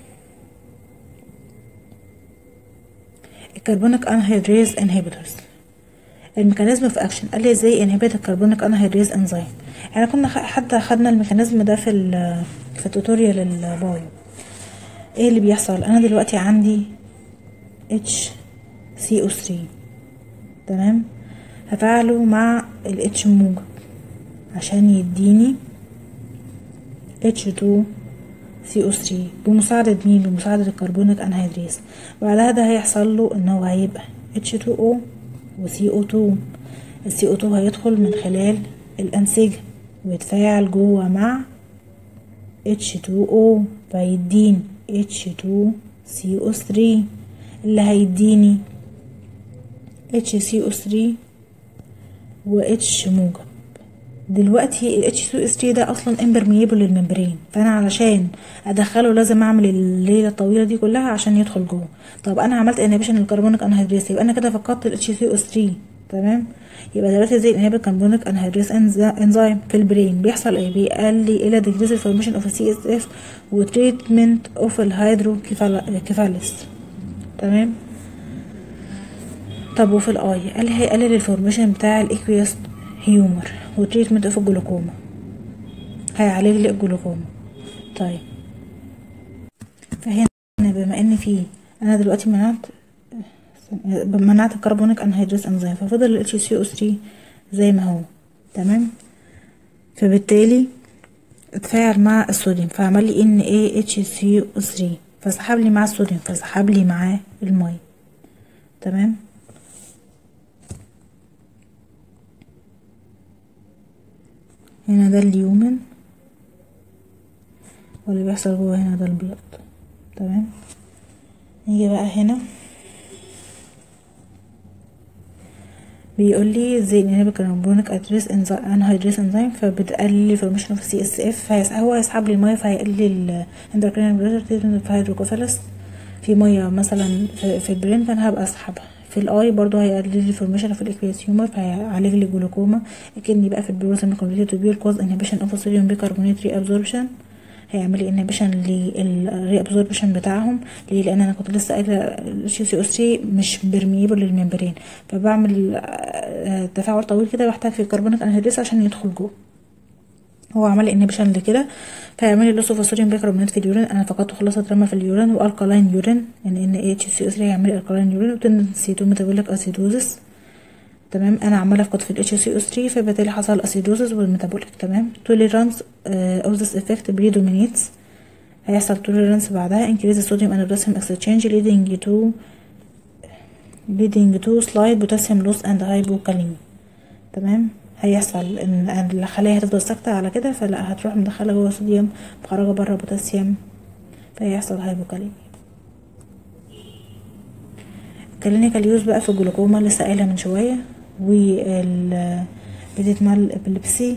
الكربونيك انهيدريز انهبيتورز الميكانيزم في اكشن قال لي ازاي انهبيت الكربونيك انهيدريز انزيم احنا كنا حتى خدنا الميكانيزم ده في في التوتوريال البايو ايه اللي بيحصل انا دلوقتي عندي اتش سي او 3 تمام هفعله مع الاتش موجب عشان يديني اتش 2 سي او 3 بمساعدة مين بمساعدة الكربونيك انهيدريز بعدها ده هيحصل له ان هو هيبقى اتش 2 او وسي او 2 السي او 2 هيدخل من خلال الانسجة ويتفاعل جوه مع اتش 2 او فيديني H2CO3 اللي هيديني HCO3 و H موجب دلوقتي ال H2O3 ده اصلا امبرميبل للممبرين فانا علشان ادخله لازم اعمل الليله الطويله دي كلها عشان يدخل جوه طب انا عملت انهبيشن للكربونيك انهيدريز يبقى انا كده فقدت ال HCO3 تمام يبقى دلوقتي زي الانهبيت كربونيك انهيدريز انزيم في البرين بيحصل ايه بيقلل الى ديكريز الفورميشن اوف السي اس اف وتريتمنت اوف الهيدروكيفاليس تمام طب وفي الاي قال لي هيقلل الفورميشن بتاع الاكويس هيومر وتريتمنت اوف الجلوكوما هيعالج لي الجلوكوما طيب فهنا بما ان في انا دلوقتي منعت منعت الكربونيك انهيدريز انزيم ففضل ال HCO3 زي ما هو تمام فبالتالي اتفاعل مع الصوديوم فعمل لي ان ايه HCO3 فسحب لي مع الصوديوم فسحب لي معاه الميه تمام هنا ده اليومن واللي بيحصل جوه هنا ده البيض تمام نيجي بقى هنا بيقول لي زي انهبيت كربونيك ادريس انهيدريس انزيم فبتقلل الفورميشن اوف سي اس اف هو هيسحب لي الميه فهيقلل الاندوكرين بريشر تريتمنت في هيدروكوفالس في ميه مثلا في, في البرين فانا هبقى اسحبها في الاي برضو هيقلل لي الفورميشن اوف الاكويس هيومر فهيعالج لي جلوكوما اكني بقى في البروزن كومبليت تو بير كوز انهبيشن اوف صوديوم بيكربونات ري ابزوربشن هيعمل لي انهبيشن للري ابزوربشن بتاعهم ليه لان انا كنت لسه قايله الاتش سي او 3 مش برميبل للممبرين فبعمل آه، تفاعل طويل كده بحتاج في الكربونيك انهيدريز عشان يدخل جوه هو عمل لي انهبيشن لكده فيعمل لي لوس اوف صوديوم بيكربونات في اليورين انا فقدته خلاص اترمى في اليورين والكالاين يورين ان ان اتش سي او 3 هيعمل لي الكالاين يورين وتندنسي تو ميتابوليك اسيدوزس تمام انا عماله افقد في الاتش سي او 3 فبالتالي حصل اسيدوزس والميتابوليك تمام توليرانس اوف ذس افكت بريدومينيتس هيحصل توليرانس بعدها increase sodium and potassium exchange leading to leading to slight potassium loss and hypokalemia تمام هيحصل ان الخلايا هتفضل ساكتة على كده فلا هتروح مدخلة جوه صوديوم مخرجة بره بوتاسيوم فيحصل هايبوكاليميا كلينيكال يوز بقى في الجلوكوما لسه قايلة من شوية وال مال ابيليبسي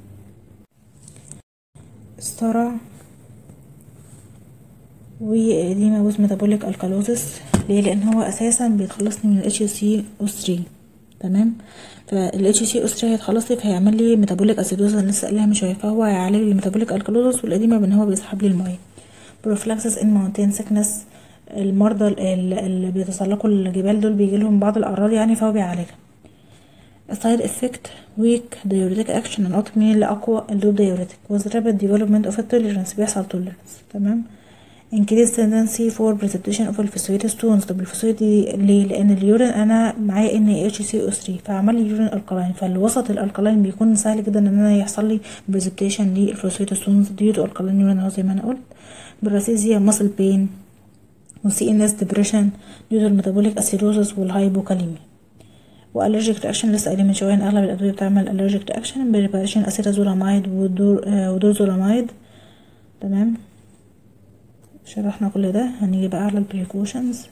استرع وديما ويز ميتابوليك الكالوزس ليه لان هو اساسا بيتخلصني من الاتش سي او 3 تمام فالاتش سي او 3 هيتخلص لي فهيعمل لي ميتابوليك اسيدوز انا لسه قايلها من شويه فهو هيعالج لي الميتابوليك الكالوزس والاديمه بان هو بيسحب لي الميه بروفلاكسس ان ماونتين سيكنس المرضى اللي بيتسلقوا الجبال دول بيجي لهم بعض الاعراض يعني فهو بيعالجها السايد افكت ويك دايوريتك اكشن النقط مين اللي اقوى اللوب دايوريتك was rapid development of a tolerance بيحصل tolerance تمام increased tendency for precipitation of الفوسفيت ستونز طب الفوسفيت دي ليه لان اليورين انا معايا ان اتش سي او 3 فعمل لي يورين الكلاين فالوسط الالكلاين بيكون سهل جدا ان انا يحصل لي precipitation للفوسفيت ستونز ديو تو الكلاين يورين اهو زي ما انا قلت براسيزيا ماسل بين وسي ان اس ديبريشن ديو تو الميتابوليك اسيروزس والهايبوكاليميا والرجيك رياكشن لسه قايلين من شويه ان اغلب الادويه بتعمل الرجيك رياكشن بريباريشن اسيتازولامايد ودور آه ودورزولامايد تمام شرحنا كل ده هنيجي بقى على البريكوشنز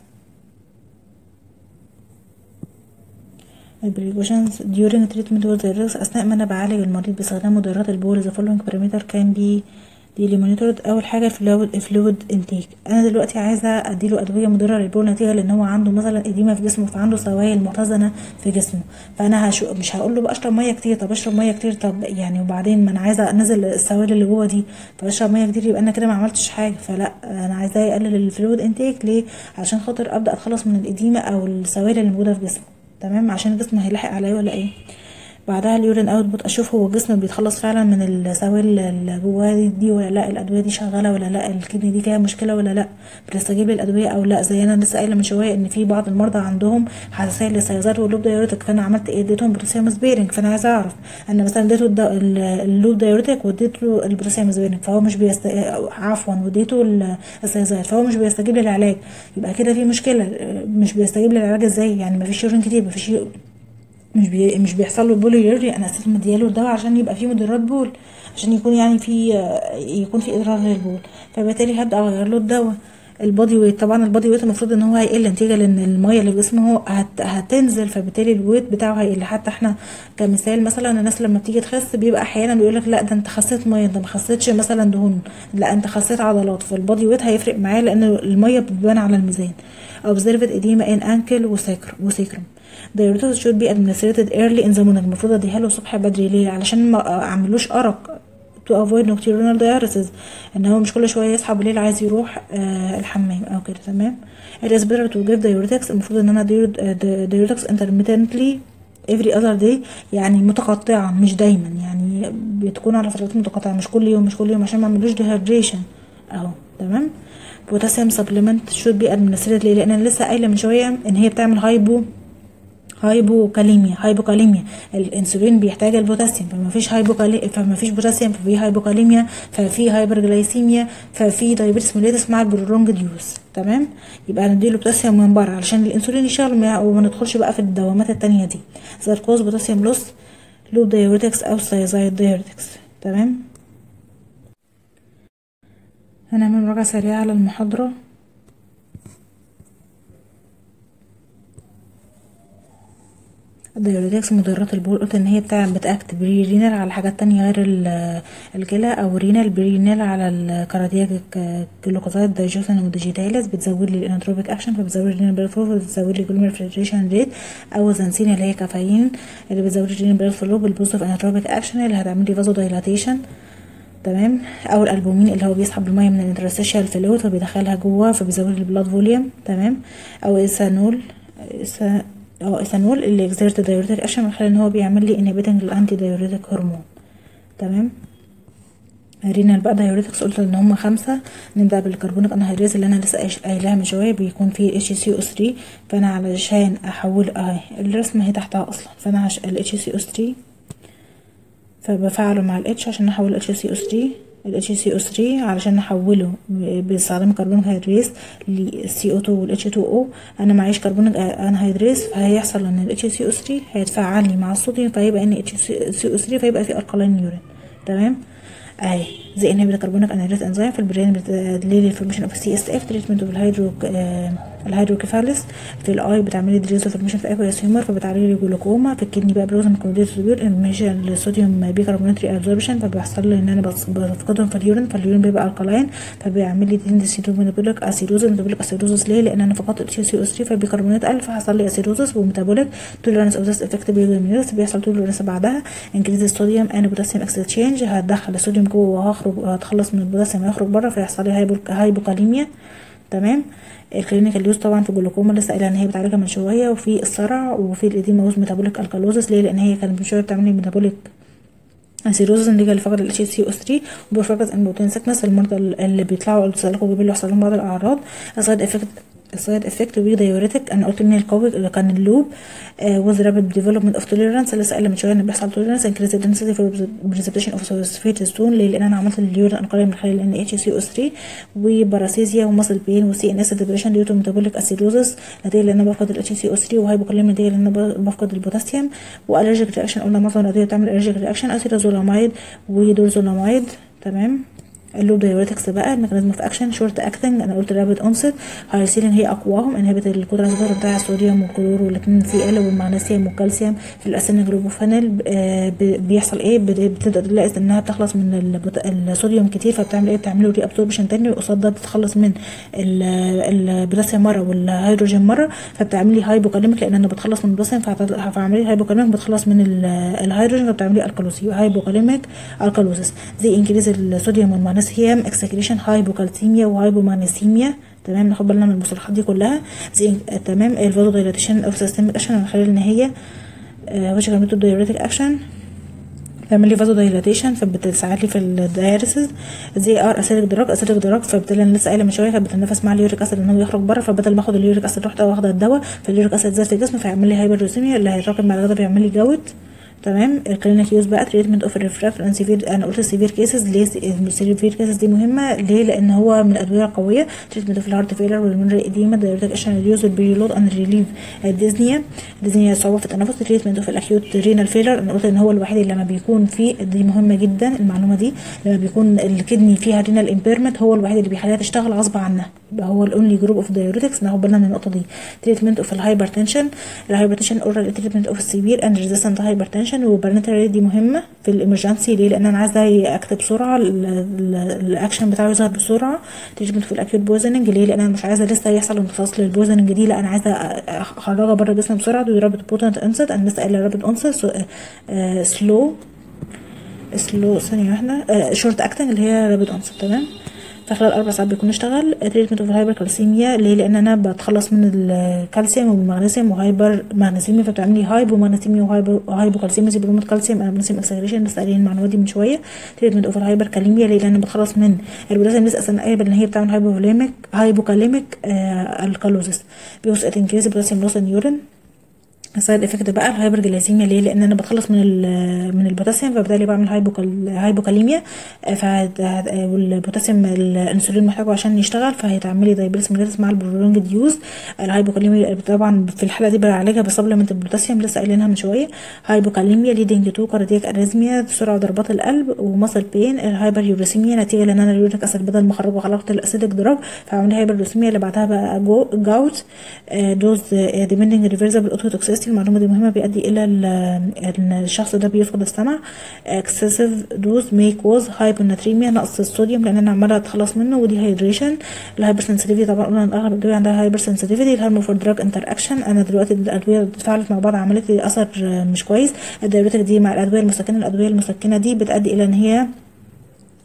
البريكوشنز during treatment with the اثناء ما انا بعالج المريض باستخدام مدرات البول the following parameter can be دي مونيتورد اول حاجه فلويد فلويد انتيك انا دلوقتي عايزه اديله ادويه مضره للبول نتيجه لان هو عنده مثلا اديمه في جسمه فعنده سوائل مختزنه في جسمه فانا هشو مش هقول له بقى اشرب ميه كتير طب اشرب ميه كتير طب يعني وبعدين ما انا عايزه انزل السوائل اللي جوه دي فاشرب ميه كتير يبقى انا كده ما عملتش حاجه فلا انا عايزاه يقلل الفلويد انتيك ليه عشان خاطر ابدا اتخلص من الاديمه او السوائل اللي موجوده في جسمه تمام عشان الجسم هيلاحق عليا ولا ايه بعدها اليورين اوتبوت اشوف هو الجسم بيتخلص فعلا من السوائل اللي جواه دي ولا لا الادويه دي شغاله ولا لا الكدني دي فيها مشكله ولا لا بتستجيب للادويه او لا زي انا لسه قايله من شويه ان في بعض المرضى عندهم حساسيه للسيازات واللوب دايوريتك فانا عملت ايه اديتهم بروتيوم سبيرنج فانا عايزه اعرف انا مثلا اديته اللوب دايوريتك واديته البروتيوم سبيرنج فهو مش بيست عفوا واديته السيازات فهو مش بيستجيب للعلاج يبقى كده في مشكله مش بيستجيب للعلاج ازاي يعني مفيش يورين كتير مفيش مش بي مش بيحصل له بول يوري انا اساسا مدياله الدواء عشان يبقى فيه مضرات بول عشان يكون يعني في يكون في اضرار للبول فبالتالي هبدا اغير له الدواء البادي ويت طبعا البادي ويت المفروض ان هو هيقل نتيجه لان الميه اللي في جسمه هو هت هتنزل فبالتالي الويت بتاعه هيقل حتى احنا كمثال مثلا الناس لما بتيجي تخس بيبقى احيانا بيقول لك لا ده انت خسيت ميه انت ما خسيتش مثلا دهون لا انت خسيت عضلات فالبادي ويت هيفرق معاه لان الميه بتبان على الميزان observed edema in ankle وسيكرم diuresis should be administered early in the morning المفروض اديها له الصبح بدري ليه علشان ما اعملوش ارق to avoid nocturnal diuresis ان هو مش كل شويه يصحى بالليل عايز يروح آه الحمام او كده تمام it is better to give diuretics المفروض ان انا diuretics intermittently every other day يعني متقطعة مش دايما يعني بتكون على فترات متقطعة مش كل يوم مش كل يوم عشان ما اعملوش dehydration اهو تمام بوتاسيوم سبلمنت should be administered ليه لان انا لسه قايله من شويه ان هي بتعمل هايبو هايبوكاليميا هايبوكاليميا الانسولين بيحتاج البوتاسيوم فما فيش هايبوكالي فما فيش بوتاسيوم ففي هايبوكاليميا ففي هايبرجلايسيميا ففي دايابيتس ميليتس مع البرولونج ديوز تمام يبقى نديله بوتاسيوم من بره علشان الانسولين يشتغل وما ندخلش بقى في الدوامات التانية دي زاركوز بوتاسيوم لوس لوب دايوريتكس او سايزايد دايوريتكس تمام هنعمل مراجعة سريعة على المحاضرة الدايوريتكس مضرات البول قلت ان هي بتاع بتاكت بري رينال على حاجات تانية غير الكلى او رينال بري رينال على الكاردياك جلوكوزايد دايجوسن وديجيتاليس بتزود لي الانتروبيك اكشن فبتزود لي الرينال بلاد فلو بتزود لي جلومير فلتريشن ريت او زنسين اللي هي كافيين اللي بتزود لي الرينال بلاد فلو بالبوزيتيف انتروبيك اكشن اللي هتعمل لي فازو دايلاتيشن تمام او الالبومين اللي هو بيسحب الميه من الانترستيشال فلويد فبيدخلها جوه فبيزود البلاد فوليوم تمام او ايثانول إيثا- اه ايثانول اللي اكزيرت دايوريتك اكشن من خلال ان هو بيعمل لي انهبيتنج الانتي دايوريتك هرمون تمام رينال بقى دايوريتكس قلت ان هم خمسة نبدأ بالكربونيك انهيدريز اللي انا لسه قايش- قايلاها من شوية بيكون فيه اتش سي او 3 فانا علشان احول اهي الرسمة هي تحتها اصلا فانا عش... ال اتش سي او 3 فبفعله مع ال H عشان نحول ال HCO3 ال HCO3 علشان نحوله ب- باستخدام كربونيك هيدريز ل CO2 وال H2O انا معيش كربونيك انهيدريز فهيحصل ان ال HCO3 هيتفاعل لي مع الصوديوم فهيبقى ان HCO3 فيبقى في الكالين يورين تمام اهي زي انهبيت كربونيك انهيدريز انزيم في البرين بتدليل الفورميشن اوف سي اس اف تريتمنت اوف الهيدرو الهيدروكيفاليس في الاي بتعمل لي ديريز فورميشن في اكويس هيومر فبتعمل لي جلوكوما في الكدني بقى بروزن كلوريد انميشن للصوديوم بيكربونات ري ابزوربشن فبيحصل لي ان انا بس- بفقدهم في اليورين فاليورين بيبقى الكلاين فبيعمل لي تندسي تو ميتابوليك اسيروز ميتابوليك اسيروزس ليه لان انا فقدت اتش سي او 3 فالبيكربونات قل فحصل لي اسيروزس وميتابوليك توليرانس اوف ذس افكت بيوجينيرس بيحصل توليرانس بعدها انكريز الصوديوم اند بوتاسيوم اكستشينج هتدخل الصوديوم جوه وهخرج هتخلص من البوتاسيوم هيخرج بره فيحصل لي هايبو- هايبوكاليميا تمام الكلينيكال يوز طبعا في جلوكوما لسه قايله ان هي بتعالجها من شويه وفي الصرع وفي الاديما ووز ميتابوليك الكالوزس ليه لان هي كانت من شويه بتعمل لي ميتابوليك اسيروزس نتيجه لفقد الاتش سي او 3 وبفقد البروتين سكنس المرضى اللي بيطلعوا التسلق وبيبقى يحصل لهم بعض الاعراض السايد افكت السايد افكت بي دايوريتك انا قلت ان القوي اللي كان اللوب وذ رابيد ديفلوبمنت اوف توليرانس لسه قايله من شويه ان بيحصل توليرانس انكريز دنسيتي في بريسبتيشن اوف سوسفيت ستون ليه لان انا عملت اليورين انقلب من خلال ان اتش سي او 3 وباراسيزيا وماسل بين وسي ان اس ديبريشن ديو تو ميتابوليك اسيدوزس نتيجه لان انا بفقد الاتش سي او 3 وهايبوكاليميا نتيجه لان انا بفقد البوتاسيوم والرجيك رياكشن قلنا معظم الادويه بتعمل الرجيك رياكشن اسيتازولامايد ودورزولامايد تمام اللوب دايوريتكس بقى الميكانيزم اوف اكشن شورت اكتنج انا قلت رابيد اونست هايسيلين هي اقواهم انهبت القدره الصغيره بتاع الصوديوم والكلور والاثنين سي ال والمغنيسيوم والكالسيوم في الاسين جلوبوفينيل آه، ب- بيحصل ايه بت- بتبدا تلاقي انها بتخلص من البوت- الصوديوم كتير فبتعمل ايه بتعمل ري ابسوربشن تاني وقصاد ده بتتخلص من ال- البوتاسيوم مره والهيدروجين مره فبتعمل لي هايبوكاليميك لان انا بتخلص من البوتاسيوم فهت- فعمل لي هايبوكاليميك بتخلص من ال- الهيدروجين فبتعمل لي الكالوسي هايبوكاليميك الكالوسيس زي انكريز الصوديوم والمغنيسيوم اكسكريشن هايبوكالسيميا وهايبومغنيسيميا تمام ناخد بالنا من المصطلحات دي كلها زي تمام الفازو دايلاتيشن اوف سيستميك اكشن من خلال ان هي وش كانت دايوريتك اكشن تعمل لي فازو دايلاتيشن فبتساعد لي في الداياليسيس زي ار اسيدك دراج اسيدك دراج فبالتالي انا لسه قايله من شويه كانت بتتنافس مع اليوريك اسيد ان هو يخرج بره فبدل ما اخد اليوريك اسيد رحت واخده الدواء فاليوريك اسيد زاد في الجسم فيعمل لي هايبرلوسيميا اللي هيتراكم مع الغداء بيعمل لي جوت تمام الكلينيك يوز بقى تريتمنت اوف الريفراكت ان سيفير انا قلت سيفير كيسز ليه السيفير كيسز دي مهمه ليه لان هو من الادويه القويه تريتمنت اوف الهارت فيلر والمنري اديما دايرتك اكشن ريديوس البريلود ان ريليف الديزنيا الديزنيا صعوبه في التنفس تريتمنت اوف الاكيوت رينال فيلر انا قلت ان هو الوحيد اللي لما بيكون فيه دي مهمه جدا المعلومه دي لما بيكون الكدني فيها رينال امبيرمنت هو الوحيد اللي بيخليها تشتغل غصب عنها يبقى هو الاونلي جروب اوف دايوريتكس ناخد بالنا من النقطه دي تريتمنت اوف الهايبرتنشن الهايبرتنشن اورال تريتمنت اوف السيفير اند ريزيستنت هايبرتنشن وبرنتري دي مهمه في الامرجنسي ليه لان انا عايزه ياكت بسرعه ال- ال- الاكشن بتاعه يظهر بسرعه تريتمنت في الاكيوت بويزننج ليه لان انا مش عايزه لسه يحصل امتصاص للبويزننج دي لا انا عايزه اخرجها بره الجسم بسرعه دي رابط بوتنت انست انا لسه قايله رابط انست سلو سلو ثانية واحدة شورت اكتنج اللي هي رابد اونست تمام فخلال اربع ساعات بيكون اشتغل تريتمنت اوف الهايبر كالسيميا ليه لان انا بتخلص من الكالسيوم والمغنيسيوم وهايبر مغنيسيميا فبتعمل لي هايبو مغنيسيميا وهايبر وهايبو كالسيميا زي برومات كالسيوم مغنيسيوم اكسجريشن لسه قايلين المعلومات دي من شويه تريتمنت اوف الهايبر كاليميا ليه لان بتخلص من البوتاسيوم لسه اصلا قايل ان هي بتعمل هايبوكاليميك هايبوكاليميك آه الكالوزيس بيوصل انكريز بوتاسيوم لوس يورين السايد افكت بقى الهايبر جلايسيميا ليه لان انا بتخلص من ال- من البوتاسيوم فبالتالي بعمل هايبوكال هايبوكاليميا آه، فهت- هت- آه، والبوتاسيوم الانسولين محتاجه عشان يشتغل فهيتعمل لي دايبريس ميليتس مع البرولونج ديوز الهايبوكاليميا طبعا في الحاله دي بعالجها بسبلمنت البوتاسيوم لسه قايلينها من شويه هايبوكاليميا ليدنج تو كاردياك اريزميا سرعه ضربات القلب ومسل بين الهايبر يوريسيميا نتيجه لان انا اليوريك اسيد بدل ما اخرجه خرجت الاسيدك دراج فعمل لي هايبر يوريسيميا اللي بعدها بقى جو جاوت آه، دوز ديبندنج ريفرسبل اوتوتوكسيستي المعلومه دي مهمه بيؤدي الى ال- ان الشخص ده بيفقد السمع اكسسيف دوز مي كوز هايبوناتريميا نقص الصوديوم لان انا عماله اتخلص منه ودي هيدريشن الهايبر سنسيتيفيتي طبعا قلنا ان اغلب الادويه عندها هايبر سنسيتيفيتي الهرمو فور دراج انتر اكشن انا دلوقتي الادويه اتفاعلت مع بعض عملت لي اثر آه، مش كويس الدايوريتك دي مع الادويه المسكنه الادويه المسكنه دي بتؤدي الى ان هي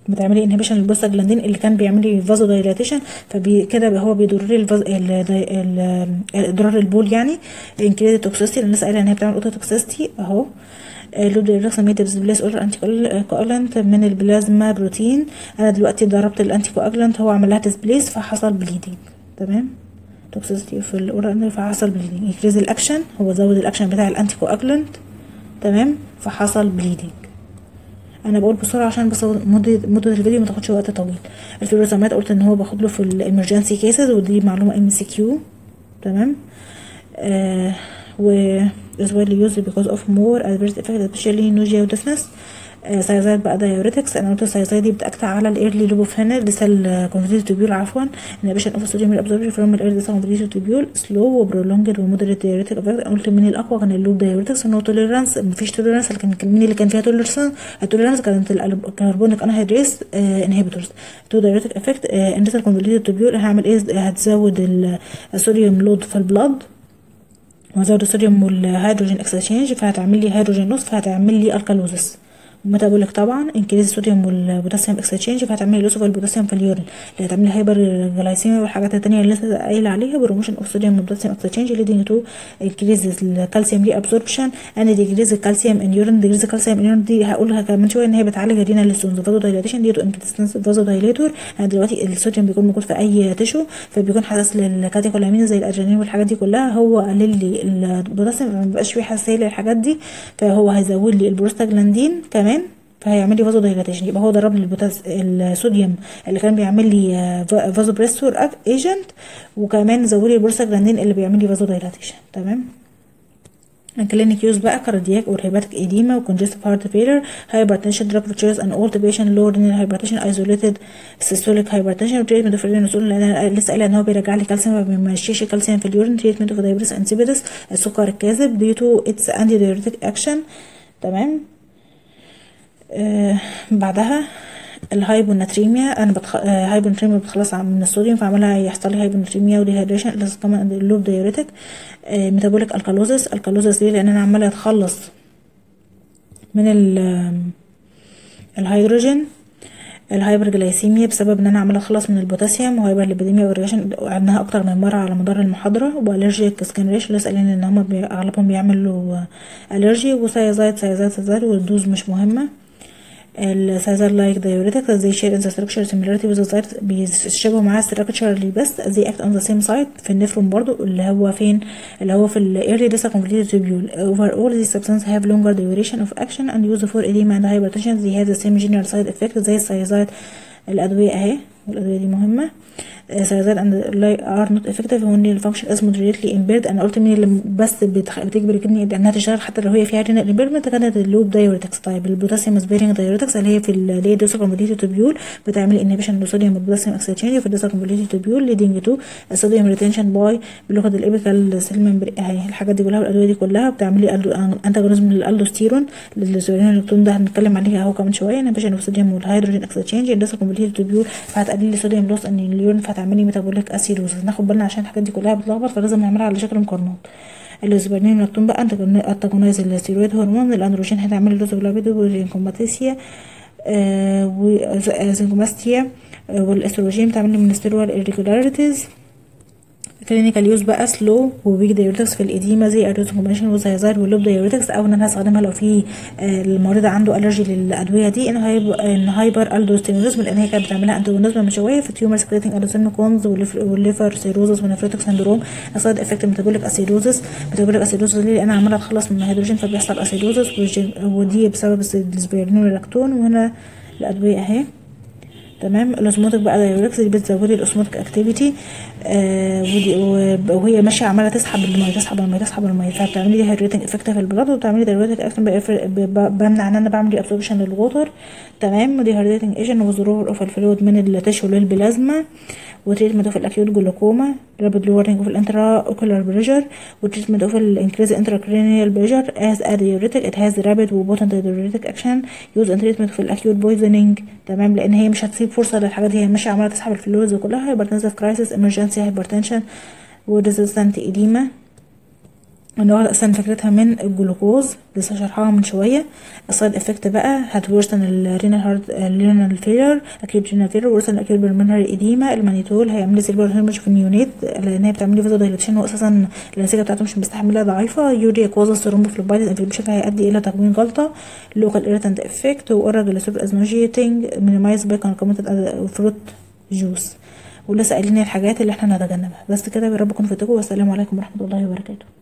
بتعملي انهبيشن للبروستاجلاندين اللي كان بيعمل لي فازو دايلاتيشن فكده هو بيضر لي الفاز... ال... ال... اضرار البول يعني انكريز توكسيستي الناس قايله ان هي بتعمل اوتو توكسيستي اهو لود الرسمية ديسبليس اور انتي كواجلانت من البلازما بروتين انا دلوقتي ضربت الانتي كواجلانت هو عمل لها ديسبليس فحصل بليدنج تمام توكسيستي في الاورال فحصل بليدنج انكريز الاكشن هو زود الاكشن بتاع الانتي كواجلانت تمام فحصل بليدنج انا بقول بسرعه عشان بس مده مده الفيديو ما تاخدش وقت طويل الفيروزامات قلت ان هو باخد له في الامرجنسي كيسز ودي معلومه ام سي كيو تمام آه و is widely used because of more adverse effects especially nausea و deafness سايزايد بقى دايوريتكس انا قلت السايزايد دي بتاكت على الايرلي لوب اوف هنا لسه الكونفيتيف تيبيول عفوا انهبيشن اوف الصوديوم ابزوربشن فروم الايرلي لسه كونفيتيف تيبيول سلو وبرولونجد ومودريت دايوريتك افكت انا قلت مين الاقوى كان اللوب دايوريتكس نو توليرانس مفيش توليرانس اللي كان مين اللي كان فيها توليرانس التوليرانس كانت الكربونيك انهيدريس انهبيتورز تو دايوريتك افكت اندسال كونفيتيف تيبيول هعمل ايه هتزود الصوديوم لود في البلاد وزود الصوديوم والهيدروجين اكسشينج فهتعمل لي هيدروجين لوس فهتعمل لي الكالوزس وميتابوليك طبعا انكريز الصوديوم والبوتاسيوم اكسشينج فهتعمل لي لوس اوف البوتاسيوم في اليورين اللي هتعمل لي هايبر جلايسيميا والحاجات التانية اللي لسه قايله عليها بروموشن اوف صوديوم والبوتاسيوم اكسشينج ليدنج تو انكريز الكالسيوم ري ابسوربشن اند ديكريز الكالسيوم ان يورين ديكريز الكالسيوم ان يورين دي هقولها كمان شويه ان هي بتعالج الرينال ستونز فازو دايلاتيشن دي تو انكريز فازو دايليتور انا دلوقتي الصوديوم بيكون موجود في اي تشو فبيكون حساس للكاتيكولامين زي الادرينالين والحاجات دي كلها هو قلل لي البوتاسيوم ما بيبقاش فيه حساسيه للحاجات دي فهو هيزود لي البروستاجلاندين كمان فهيعمل لي فازو دايلاتيشن يبقى هو ضرب لي البوتاس الصوديوم اللي كان بيعمل لي فازو بريستور ايجنت وكمان زود لي البروستاجلاندين اللي بيعمل لي فازو دايلاتيشن تمام clinic use بقى كاردياك or hepatic edema و congestive heart failure hypertension drug fractures and all patient low renal hypertension isolated systolic hypertension و treatment of renal لان انا لسه قايله ان هو بيرجع لي كالسيوم ما بيمشيش الكالسيوم في اليورين treatment of diabetes insipidus السكر الكاذب due to its antidiuretic action تمام آه بعدها الهايبوناتريميا انا بتخ... آه هايبوناتريميا بتخلص من الصوديوم فعملها يحصل لي هايبوناتريميا وديهيدريشن لسه طبعا اللوب دايوريتك آه ميتابوليك الكالوزس الكالوزس ليه لان انا عماله اتخلص من ال الهيدروجين الهايبرجلايسيميا بسبب ان انا عماله اخلص من البوتاسيوم وهايبرليبيديميا واريجيشن عدناها اكتر من مره على مدار المحاضره والرجيك سكان ريش لسه قايلين ان هما بي... اغلبهم بيعملوا الرجي وسايزايد سايزايد سايزايد والدوز مش مهمه السايزر لايك دايوريتك زي شير ان ذا ستراكشر سيميلاريتي وذ سايت بيشبهوا معاه ستراكشرلي بس زي اكت اون ذا سيم سايت في النفرون برضو اللي هو فين اللي هو في الايرلي لسه كومبليتد تيبيول اوفر اول these substances have longer duration of action and use for edema and hypertension they have the same general side effect زي السايزايد الادويه اهي والادويه دي مهمه سايزايد اند ار نوت افكتيف وان الفانكشن از مودريتلي امبيرد انا قلت مين اللي بس بتخ... بتجبر الكدني انها تشتغل حتى لو هي فيها رينال امبيرمنت كانت اللوب دايوريتكس طيب البوتاسيوم سبيرنج دايوريتكس اللي هي في اللي هي دوسا كومبليتي توبيول بتعمل انهبيشن للصوديوم والبوتاسيوم اكسشينج في الدوسا كومبليتي توبيول ليدنج تو الصوديوم ريتنشن باي بلغه الابيكال سيل ممبر اهي الحاجات دي كلها والادويه دي كلها بتعمل لي انتاجونيزم للالدوستيرون للسيرين ده هنتكلم عليها اهو كمان شويه انهبيشن للصوديوم والهيدروجين اكسشينج الدوسا كومبليتي توبيول فهتقلل لي صوديوم لوس ان اليورين فهتعمل لي ميتابوليك اسيدوز ناخد بالنا عشان الحاجات دي كلها بتلخبط فلازم نعملها على شكل مقارنات الاسبرنين مكتوم بقى انتاجونايز الستيرويد هرمون الاندروجين هتعمل له دوبلابيدو والانكومباتيسيا آه وزنكوماستيا آه والاستروجين بتعمل لي منستيرول irregularities كلينيكال يوز بقى سلو وبيج دايوريتكس في الاديمه زي اريوز كومبينيشن والزيازايد واللوب دايوريتكس او ان انا هستخدمها لو في آه المريض عنده الرجي للادويه دي ان هايب ان هايبر الدوستينوزم لان هي كانت بتعملها انتاجونيزم من شويه في تيومر سكريتنج الوسيم كونز والليفر سيروزس ونفروتك سندروم اسايد افكت ميتابوليك اسيدوزس ميتابوليك اسيدوزس ليه لان انا عماله اتخلص من الهيدروجين فبيحصل اسيدوزس ودي بسبب السبيرنين واللاكتون وهنا الادويه اهي تمام الاسموتك بقى دايوريكس دي بتزودي الاسموتك اكتيفيتي آه ودي وهي ماشيه عماله تسحب الميه تسحب الميه تسحب الميه فبتعمل لي هيدريتنج افكت في البلاد وبتعمل لي دايوريتك اكشن بمنع ان انا بعمل دي ابسوربشن للووتر تمام ودي هيدريتنج ايجنت وظهور اوف الفلويد من التشو للبلازما وتريتمنت اوف الاكيوت جلوكوما رابيد لورنج اوف الانترا اوكولار بريشر وتريتمنت اوف الانكريز انتراكرينيال بريشر از ا ديوريتك ات هاز رابيد وبوتنت ديوريتك اكشن يوز ان تريتمنت في الاكيوت بويزنينج تمام لان هي مش هتسيب فرصه للحاجات دي هي ماشيه عماله تسحب الفلويدز كلها هايبرتنسيف كرايسيس امرجنسي هايبرتنشن وريزيستنت اديما ان هو اصلا فكرتها من الجلوكوز لسه شرحها من شويه السايد افكت بقى هتورثن الرينال هارد الرينال فيلر اكيد رينال فيلر ورثن اكيد بالمنهر ايديما المانيتول هيعمل لي سيلفر هيرمج في النيونيت لان هي بتعمل لي فازو دايلاتيشن واساسا النسيجه بتاعته مش مستحمله ضعيفه يوريا كوزا ثرومبوفلوبايتس انفلاميشن هيؤدي الى تكوين جلطه لوكال ايريتانت افكت واورال جلاسيبر ازنوجيتنج مينيمايز باي كونكومنتد فروت جوس ولسه قايلين الحاجات اللي احنا نتجنبها بس كده يا رب اكون فدتكم والسلام عليكم ورحمه الله وبركاته